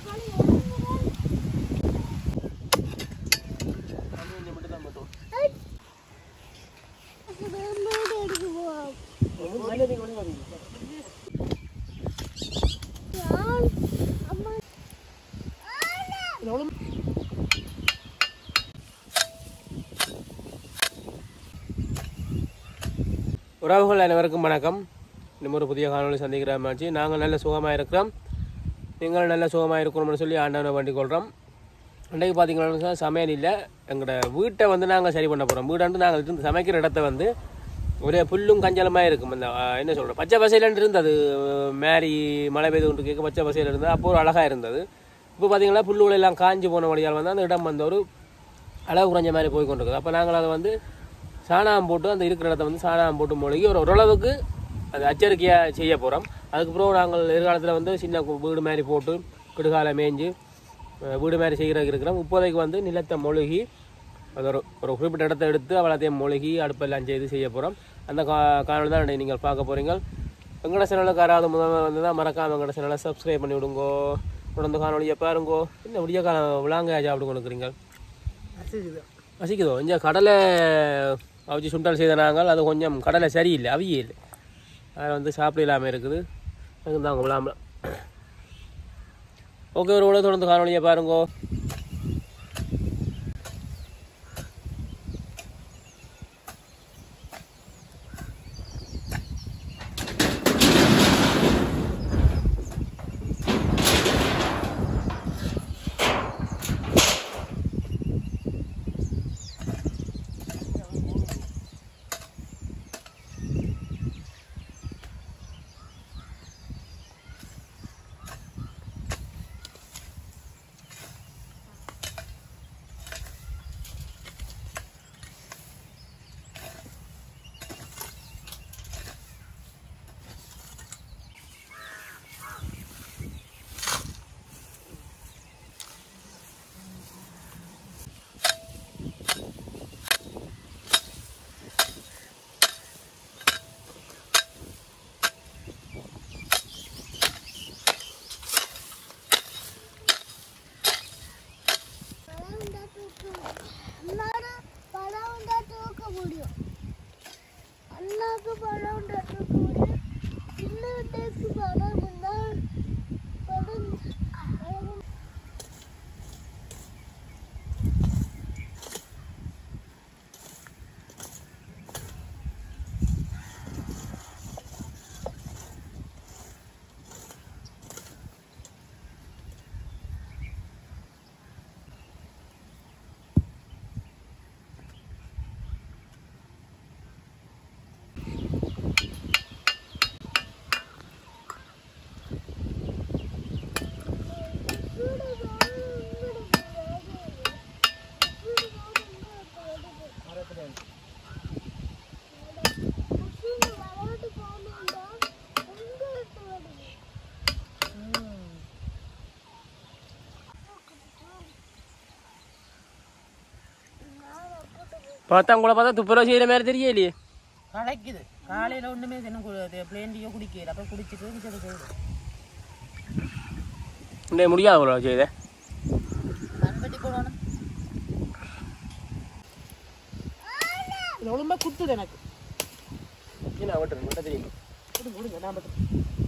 உறவுகள் அனைவருக்கும் வணக்கம் இன்னும் ஒரு புதிய காணொலி சந்திக்கிற மாதிரி நாங்கள் நல்ல சுகமாக இருக்கிறோம் நீங்கள் நல்ல சுகமாக இருக்கணும்னு சொல்லி ஆண்டவனை வேண்டிக் கொள்கிறோம் அன்றைக்கு பார்த்தீங்கன்னா சமையல் இல்லை எங்களோட வீட்டை வந்து நாங்கள் சரி பண்ண போகிறோம் வீடாண்டு நாங்கள் இருந்து சமைக்கிற இடத்த வந்து ஒரே புல்லும் கஞ்சலமாக இருக்கும் இந்த ஆ, என்ன சொல்கிறோம் பச்சை பசையிலன்ட்டு இருந்தது மேரி மழை பெய்து கொண்டு கேட்க பச்சை பசையில் இருந்தது அப்போ ஒரு அழகாக இருந்தது இப்போ பார்த்தீங்கன்னா புல்லுகள் எல்லாம் காஞ்சி போன வழியால் வந்து அந்த இடம் வந்து ஒரு அளவு குறைஞ்ச மாதிரி போய் கொண்டிருக்குது அப்போ நாங்கள் அதை வந்து சாணம் போட்டு அந்த இருக்கிற இடத்த வந்து சாணம் போட்டு மூழ்கி ஒரு ஓரளவுக்கு அது எச்சரிக்கையாக செய்ய போகிறோம் அதுக்கப்புறம் நாங்கள் எதிர்காலத்தில் வந்து சின்ன கு- வீடு மாதிரி போட்டு கிடுகால மேய்ஞ்சு அஹ், வீடு மாதிரி செய்கிறதுக்கு இருக்கிறோம் இப்போதைக்கு வந்து நிலத்தை மொழுகி அது ஒரு ஒரு குறிப்பிட்ட இடத்த எடுத்து அவ்வளோத்தையும் மொழுகி அடுப்பெல்லாம் செய்து செய்ய போகிறோம் அந்த கா காணொலி தான் இன்னைக்கு நீங்கள் பார்க்க போகிறீங்க எங்களோட சேனலுக்கு யாராவது முதல்ல வந்து தான் மறக்காம எங்களோட சேனலை சப்ஸ்கிரைப் பண்ணி விடுங்கோ தொடர்ந்து காணொலியை பாருங்கோ இன்னும் விடிய காலம் விளாங்க சாப்பிட்டு கொடுக்குறீங்க வசிக்குதோ இங்கே கடலை அவிச்சு சுண்டல் செய்த நாங்கள் அது கொஞ்சம் கடலை சரியில்லை அவியல் அதில் வந்து சாப்பிட இல்லாமல் இருக்குது அதுக்கு தான் விளாமல் ஓகே ஒரு உலக தொடர்ந்து காணொலியை பாருங்கோ பழம் உண்டா தூக்க முடியும் அண்ணாக்கு பழம் உண்டா தூக்க முடியும் இன்னொருத்தருக்கு பழம் இருந்தா பழம் பழம் பார்த்தா உங்களை பார்த்தா துப்புரவு செய்கிற மாதிரி தெரியலையே களைக்குது காலையில ஒண்ணுமே தினம் பிளேண்டியோ குடிக்கல அப்ப குடிச்சிட்டு மிச்சத்தை செய்யுது இன்னே முடியாது அவ்வளோ செய்த மண்பட்டி போடணும் இது ஒழுங்கா குத்துது எனக்கு நான் விட்டுறேன் மட்டும் தெரியும் கொடுங்க கொடுங்க நான் பட்டு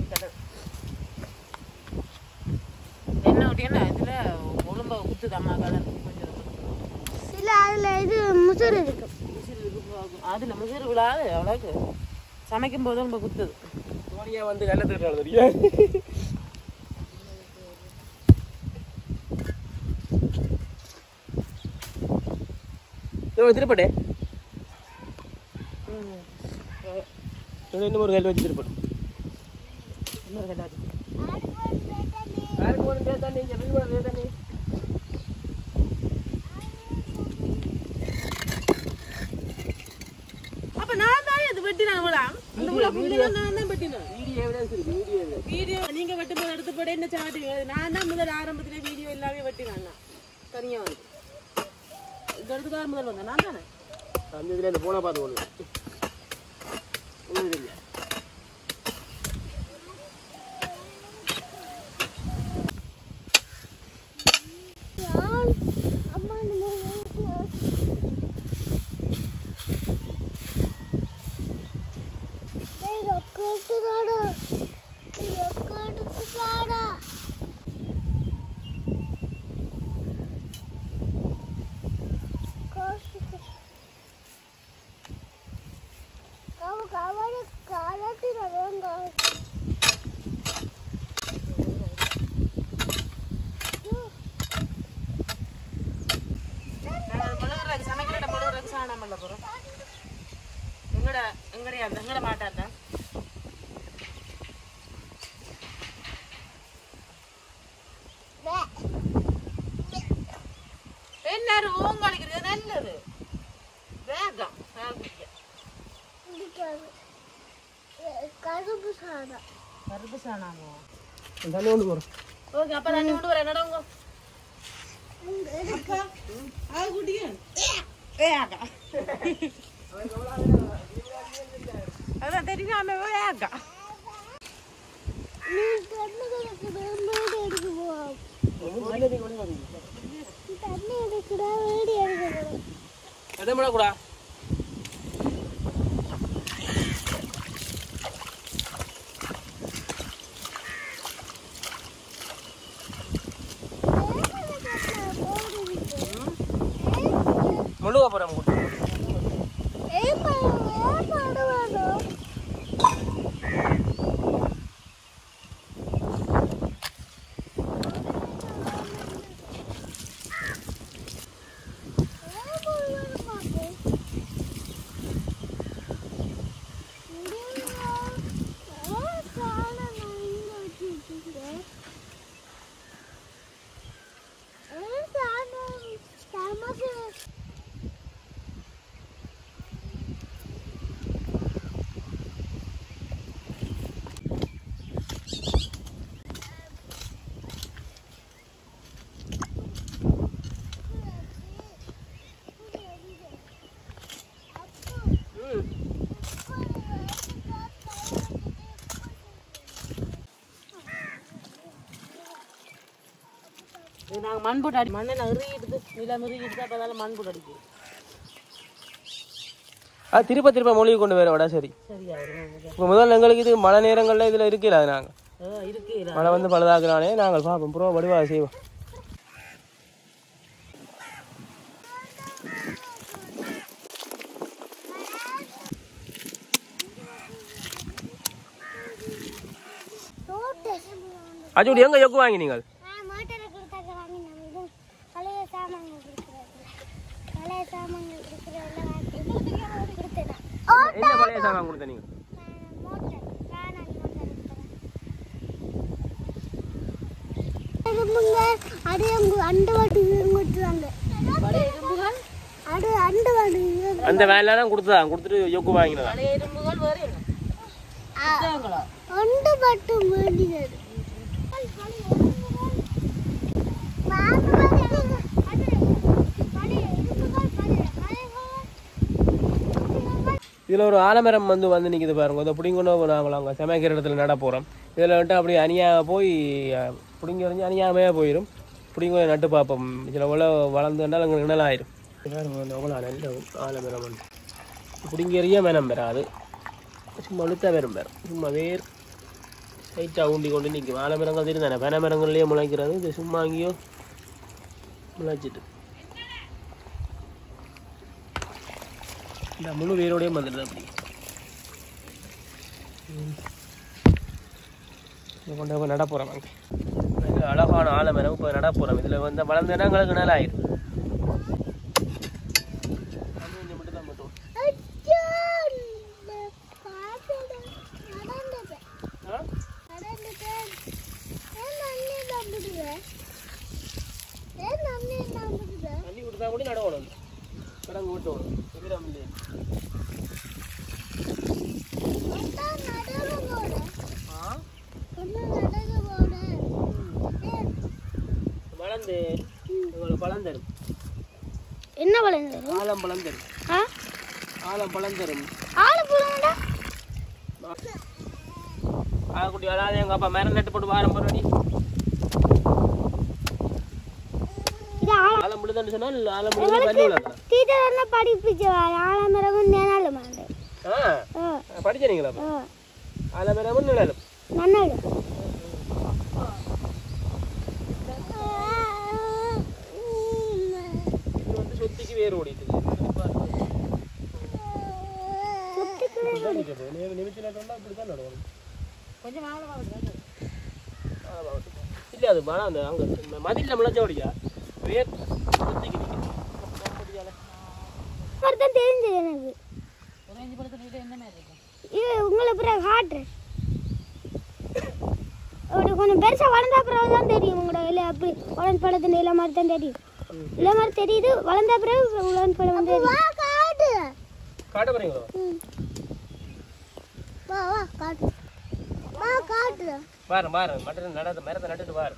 என்ன ஒட்டி என்ன இதுல ஒழுங்கா குத்துது அம்மா கலர் கொஞ்சம் சில அதுல இது முசுறு இருக்கும் அதுல முதிர் விழாது அவ்வளோக்கு சமைக்கும் போது ரொம்ப குத்துது சோனியா வந்து கல்ல திருட்டாள் தெரியும் திருப்பட்டே இன்னும் ஒரு கல் வச்சு திருப்பட்டு இன்னொரு கல்லாது யாருக்கு ஒன்று தேத்தானே எவ்வளோ கூட தேத்தானே அப்ப நான் தான் இது வெட்டினேன் விழா அந்த விழா ஃபுல்லாக நான் தான் வெட்டினேன் வீடியோ எவிடன்ஸ் இருக்கு வீடியோ எவிடன்ஸ் வீடியோ நீங்க வெட்டும் போது எடுத்து போட என்ன சாட்டி நான் தான் முதல் ஆரம்பத்துல வீடியோ எல்லாமே வெட்டினேன் நான் தனியா வந்து இந்த இடத்துக்கு யார் முதல் வந்தேன் நான் தானே அந்த இதில் இந்த போனை பார்த்து கொள்ளுங்க ஒன்றும் இல்லை பாரு உங்களுக்கு நல்லது வேகம் பிடிக்காது கருப்பு சாதம் கருப்பு சாணாமோ தண்ணி கொண்டு போகிறோம் ஓகே அப்ப தண்ணி கொண்டு வரேன் நடங்க அப்பா அது குடிக்க வேகா அதான் தெரியாம வேகா நீ தண்ணி கிடக்குது வீடு எடுக்க போவோம் தண்ணி எடுக்கிறா வீடு எடுக்க போவோம் அதே பண்ணக்கூடா முழுக போகிறோம் இது நாங்கள் மண் போட்டு அடி மண்ணை இறுகிடுது நிலம் இறுகிடுது அப்போ அதனால மண் போட்டு அடிக்குது அது திருப்ப திருப்ப மொழியை கொண்டு வர விட சரி சரியா வரும் இப்போ முதல்ல எங்களுக்கு இது மழை நேரங்களில் இதில் இருக்கல அது நாங்கள் ஆ, இருக்கு இல்ல. மழை வந்து பழுதாக்குனாலே நாங்கள் பார்ப்போம் ப்ரோ வடிவா செய்வோம் அஜுடி எங்க எக்கு வாங்கி நீங்கள் மாட்டரை கொடுத்தாக்க வாங்கி நம்ம இது பழைய சாமான்கள் கொடுக்குறது பழைய சாமான்கள் கொடுக்குறதுல வாங்கி கொடுத்தேன் என்ன பழைய சாமான் கொடுத்த நீங்கள் மோட்டர் காணான் மோட்டர் எறும்புங்க அடு எம்பு அண்டு வாட்டு கொடுத்துருவாங்க அடு அண்டு வாட்டு அந்த வேலை தான் கொடுத்ததான் கொடுத்துட்டு எக்கு வாங்கினதா பழைய எறும்புகள் வேறு என்ன புத்தகங்களா? அண்டு பட்டு வேண்டியது இதில் ஒரு ஆலமரம் வந்து வந்து நிற்கிது பாருங்க இதை பிடிங்கொண்டு நாங்கள் அங்கே சமைக்கிற இடத்துல நட போகிறோம் இதில் வந்துட்டு அப்படியே அணியாக போய் அஹ், பிடிங்கி எறிஞ்சு அணியாமையாக போயிடும் பிடிங்க நட்டு பார்ப்போம் இதில் எவ்வளோ வளர்ந்து வந்தால் எங்களுக்கு நிழலாயிரும் பாருங்க அந்த எவ்வளோ நல்ல ஆலமரம் வந்து பிடிங்கி எறிய மனம் பெறாது சும்மா அழுத்தா வரும் பேர் சும்மா வேர் சைட்டாக ஊண்டி கொண்டு நிற்கும் ஆலமரங்கள் தெரியும் பனை மரங்கள்லேயே முளைக்கிறது இது சும்மா அங்கேயோ முளைச்சிட்டு இந்த முழு வேரோடையும் வந்துடுது அப்படி ம். இதை கொண்டு போய் நட போகிறோம் அங்கே நல்ல அழகான ஆலமரம் இப்போ நட போகிறோம் இதில் வந்து வளர்ந்த இடங்களுக்கு நல்லா ஆயிடும் மட்டும் தான் மட்டும் ஆ தண்ணி கொடுத்தா கூட நடவணும் கிடங்கு விட்டணும் எதிரம் இல்லையே ஆ வளர்ந்து உங்களுக்கு பழம் தரும் என்ன வளர்ந்து ஆலம் பழம் தரும் ஆ ஆலம் பழம் தரும் ஆளு போடுங்கடா ஆக்குட்டி அதாவது எங்கள் அப்பா மரம் நட்டு போட்டு வாரம் போகிறோடி இது ஆள ஆலம் முழுதான்னு சொன்னால் ஆலம் முழுதான் தண்ணி விளாடலாம் டீச்சர் படிப்பிச்சு ஆலமரமும் நேனாலும் மாண்டு ஆ படிச்சீங்களா அப்போ ஆலமரமும் நிழலும் நன்னாடு இது வந்து சொத்திக்கு வேர் ஓடிட்டு நிமித்தி நட்டோம்னா இப்படி தான் நடுவோம் கொஞ்சம் ஆழமா விடுங்க. இல்லை அது மரம் அந்த அங்கே மதிலில் முளைச்ச ஓடியா வேர் சொத்திக்கு நிற்கும் தான் தெரிஞ்சது எனக்கு ஒரு அஞ்சு பழத்துல என்ன மாதிரி இருக்கும் இது உங்களை பிறகு காட்டுறேன் அப்படி கொஞ்சம் பெருசாக வளர்ந்த அப்புறம் தான் தெரியும் உங்களோட இல்லை அப்படி உடம்பு பழத்தின் இல்லை மாதிரி தான் தெரியும் இல்லை மாதிரி தெரியுது வளர்ந்த பிறகு உழவன் பழம் வந்து காட்டு காட்ட போறீங்களோ வா வா காட்டு வா காட்டு பாரு பாரு மட்டன் நடாத மரத்தை நட்டுட்டு பாரு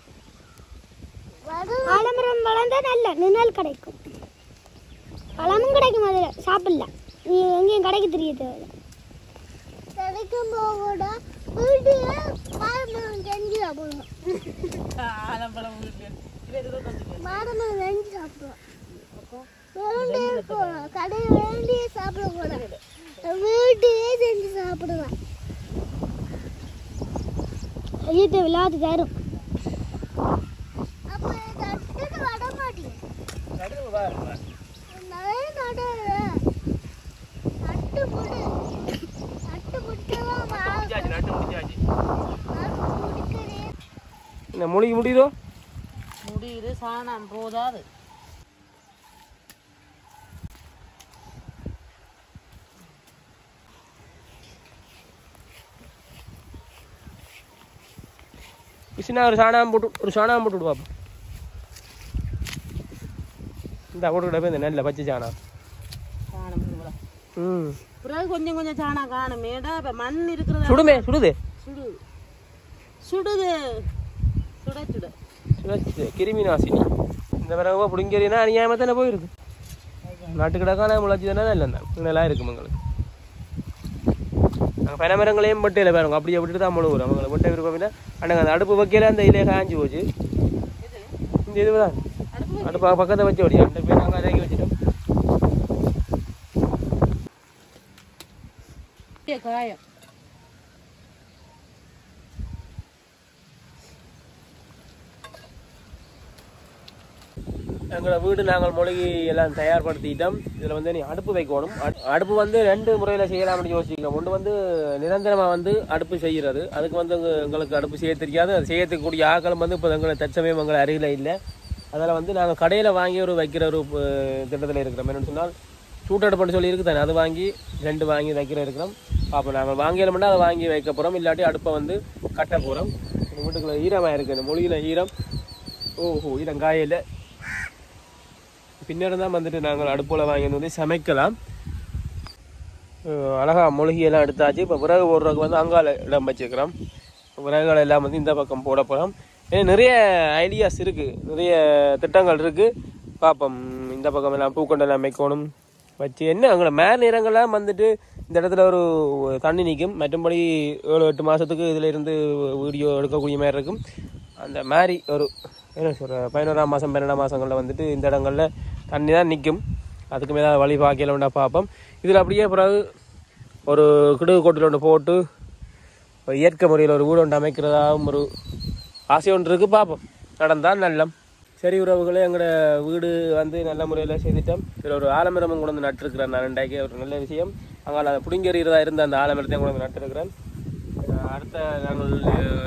ஆலமரம் வளர்ந்தா நல்ல நிழல் கிடைக்கும் பழமும் கிடைக்கும் அதில் சாப்பிடலாம் நீ எங்கேயும் கடைக்கு தெரிய தேவையில்ல கிடைக்கும் போகக்கூட வீட்டுல ஆலமரம் செஞ்சு சாப்பிடுவோம் ஆலம்பழம் வீட்டு இல்லை இதுதான் கொஞ்சம் மாடமரம் செஞ்சு சாப்பிடுவோம் வேண்டே இருக்கும் கடையில் வேண்டியே சாப்பிடக்கூடாது வீட்டையே செஞ்சு சாப்பிடுவேன் ஐயத்தை விளையாட்டு தரும் அப்போ தட்டுக்கு வர மாட்டேங்குது நடுவு பாரு பாரு. நிறைய நடுவு நட்டு புடு நட்டு புட்டுலாம் முடிஞ்சாச்சு நட்டு முடிஞ்சாச்சு முடிக்கிறேன் என்ன மொழிக்கு முடியுதோ முடியுது சாணம் போதாது பிசினா ஒரு சாணம் போட்டு ஒரு சாணம் போட்டு விடுவா இந்த போட்டுக்கிட்ட போய் இந்த நெல்லை பச்சை சாணம் சாணம் இவ்வளோ. ம் பிறகு கொஞ்சம் கொஞ்சம் சாணம் காணுமேடா இப்போ மண் இருக்கிறது சுடுமே சுடுது சுடு சுடுது சுட சுட சுட கிருமி நாசினி இந்த பிறகு பிடிங்கிறீங்கன்னா அநியாயமாக தானே போயிருக்கு நாட்டுக்கிடக்கான முளைச்சி தானே இல்லை நல்லா இருக்கும் உங்களுக்கு நாங்கள் பனைமரங்களையும் வெட்டையில் பாருங்க அப்படியே விட்டுட்டு தான் முழுகுறோம் அவங்களை வெட்ட விருப்பம் இல்லை ஆனால் அந்த அடுப்பு வைக்கல அந்த இலையை காஞ்சி போச்சு இந்த இது தான் அடுப்பு பக்கத்தை வச்சு ஓடி அந்த பேர் நாங்கள் இறக்கி வச்சுட்டோம் அப்படியே காயம் எங்களோட வீடு நாங்கள் மொழிகி எல்லாம் தயார்படுத்திட்டோம் இதில் வந்து நீ அடுப்பு வைக்கணும் அடு- அடுப்பு வந்து ரெண்டு முறையில் செய்யலாம்னு யோசிக்கிறோம் ஒன்று வந்து நிரந்தரமாக வந்து அடுப்பு செய்கிறது அதுக்கு வந்து எங்க- எங்களுக்கு அடுப்பு செய்ய தெரியாது அது செய்யறதுக்கூடிய ஆக்களும் வந்து இப்போ எங்களை தற்சமயம் எங்களை அருகில் இல்லை அதில் வந்து நாங்கள் கடையில் வாங்கி ஒரு வைக்கிற ஒரு அஹ், திட்டத்தில் இருக்கிறோம் என்னென்னு சொன்னால் சூட்டடுப்புன்னு சொல்லி இருக்கு தானே அது வாங்கி ரெண்டு வாங்கி வைக்கிற இருக்கிறோம் அப்போ நாங்கள் வாங்கிடமெண்டா அதை வாங்கி வைக்க போகிறோம் இல்லாட்டி அடுப்பை வந்து கட்ட போகிறோம் வீட்டுக்குள்ள ஈரமாக இருக்குது இந்த மொழியில் ஈரம் ஓஹோ ஈரம் காயில் பின்னர் தான் வந்துட்டு நாங்கள் அடுப்பில் வாங்கி வந்து சமைக்கலாம் அஹ் அழகா மூலிகையெல்லாம் எடுத்தாச்சு இப்போ விறகு போடுறதுக்கு வந்து அங்கால இடம் வச்சுக்கிறோம் விறகுகள் எல்லாம் வந்து இந்த பக்கம் போட போகிறோம் ஏன்னா நிறைய ஐடியாஸ் இருக்குது நிறைய திட்டங்கள் இருக்குது பார்ப்போம் இந்த பக்கம் எல்லாம் பூக்கொண்டெல்லாம் வைக்கணும் வச்சு என்ன அங்கே மேல் நேரங்கள்லாம் வந்துட்டு இந்த இடத்துல ஒரு தண்ணி நிற்கும் மற்றபடி ஏழு எட்டு மாதத்துக்கு இதில் இருந்து வீடியோ எடுக்கக்கூடிய மாதிரி இருக்கும் அந்த மாதிரி ஒரு என்ன சொல்ற பதினோராம் மாதம் பன்னெண்டாம் மாதங்களில் வந்துட்டு இந்த இடங்கள்ல தண்ணி தான் நிற்கும் அதுக்கு மேலே வழி பார்க்கல வேண்டாம் பார்ப்போம் இதில் அப்படியே பிறகு ஒரு கிடுகு கொட்டில் ஒன்று போட்டு ஒரு இயற்கை முறையில் ஒரு வீடு ஒன்று அமைக்கிறதாகவும் ஒரு ஆசை ஒன்று இருக்குது பார்ப்போம் நடந்தால் நல்லம் சரி உறவுகளே எங்களோட வீடு வந்து நல்ல முறையில் செய்துட்டோம் இதில் ஒரு ஆலமரமும் கொண்டு வந்து நட்டுருக்கிறேன் நான் ரெண்டாக்கி ஒரு நல்ல விஷயம் அங்கே அதை பிடிங்கறிகிறதா இருந்த அந்த ஆலமரத்தையும் கொண்டு வந்து நட்டுருக்கிறேன் அஹ் அடுத்த நாங்கள்